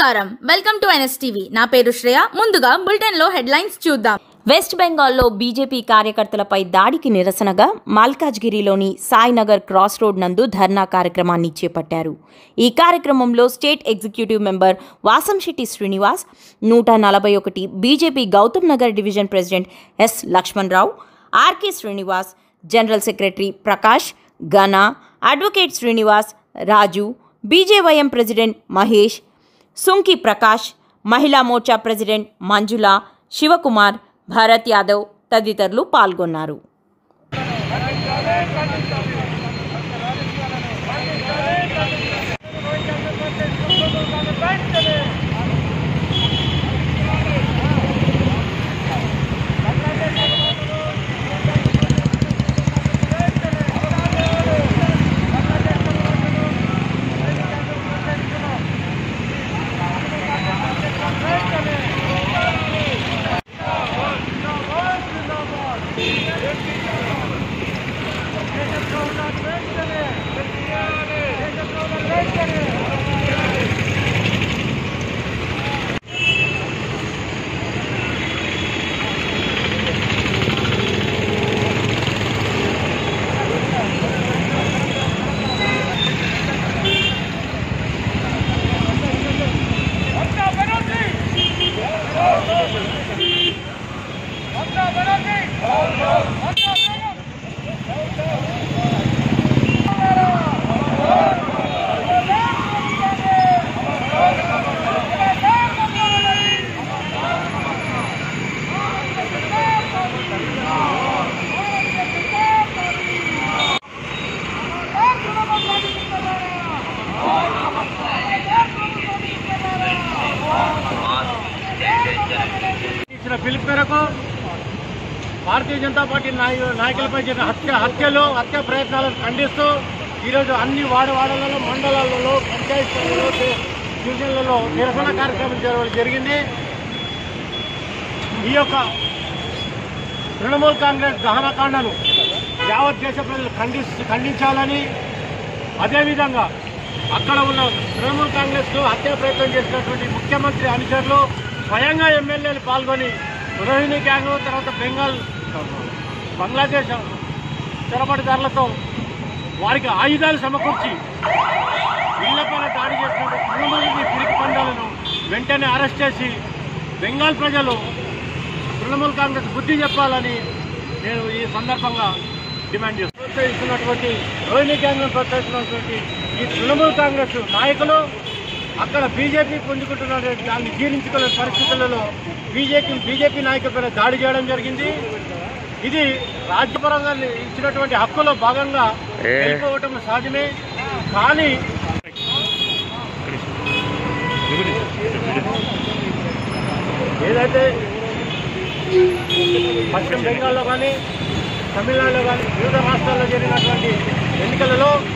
నమస్కారం welcome to NSTV నా పేరు శ్రేయ ముందుగా బులెటిన్ లో హెడ్లైన్స్ చూద్దాం వెస్ట్ బెంగాల్లో బీజేపీ కార్యకర్తలపై దాడికి నిరసనగా మాల్కాజ్గిరిలోని సాయినగర్ క్రాస్ రోడ్ నందు ధర్నా కార్యక్రమాన్ని చేపట్టారు ఈ కార్యక్రమంలో state executive member Vasamsetti Srinivas నూట నలభై ఒకటి BJP Gautam Nagar division president S Lakshman Rao RK Srinivas general secretary Prakash ఘనా advocate Srinivas Raju BJYM president Mahesh Sunki Prakash Mahila Morcha president Manjula Shivakumar Bharat Yadav తదితరులు పాల్గొన్నారు ఇచ్చిన పిలుపు మేరకు భారతీయ జనతా పార్టీ నాయ నాయకులపై జరిగిన హత్య హత్యలు హత్య ప్రయత్నాలను ఖండిస్తూ ఈరోజు అన్ని వాడవాడలలో మండలాలలో పంచాయతీలలో డివిజన్లలో నిరసన కార్యక్రమం జరగడం జరిగింది ఈ యొక్క తృణమూల్ కాంగ్రెస్ దహనకాండను యావత్ దేశ ప్రజలు ఖండి ఖండించాలని అదేవిధంగా అక్కడ ఉన్న తృణమూల్ కాంగ్రెస్ హత్య ప్రయత్నం చేసినటువంటి ముఖ్యమంత్రి అనుచరులు స్వయంగా ఎమ్మెల్యేలు పాల్గొని రోహిణి గ్యాంగ్ తర్వాత బెంగాల్ బంగ్లాదేశ్ చొరబడిదారులతో వారికి ఆయుధాలు సమకూర్చి ఇళ్లపైన దాడి చేసినటువంటి తృణమూలిని పిరికి పండాలను వెంటనే అరెస్ట్ చేసి బెంగాల్ ప్రజలు తృణమూల్ కాంగ్రెస్ బుద్ధి చెప్పాలని నేను ఈ సందర్భంగా డిమాండ్ చేస్తాను ప్రోత్సహిస్తున్నటువంటి రోహిణి గ్యాంగ్ను ప్రోత్సహిస్తున్నటువంటి ఈ తృణమూల్ కాంగ్రెస్ నాయకులు అక్కడ బీజేపీ పుంజుకుంటున్న దాన్ని జీర్ణించుకునే పరిస్థితులలో బీజేపీ బీజేపీ నాయకులపైన దాడి చేయడం జరిగింది ఇది రాజ్యపరంగా ఇచ్చినటువంటి హక్కులో భాగంగా వెళ్ళిపోవటం సహజమే కానీ ఏదైతే పశ్చిమ బెంగాల్లో కానీ తమిళనాడులో కానీ వివిధ రాష్ట్రాల్లో జరిగినటువంటి ఎన్నికలలో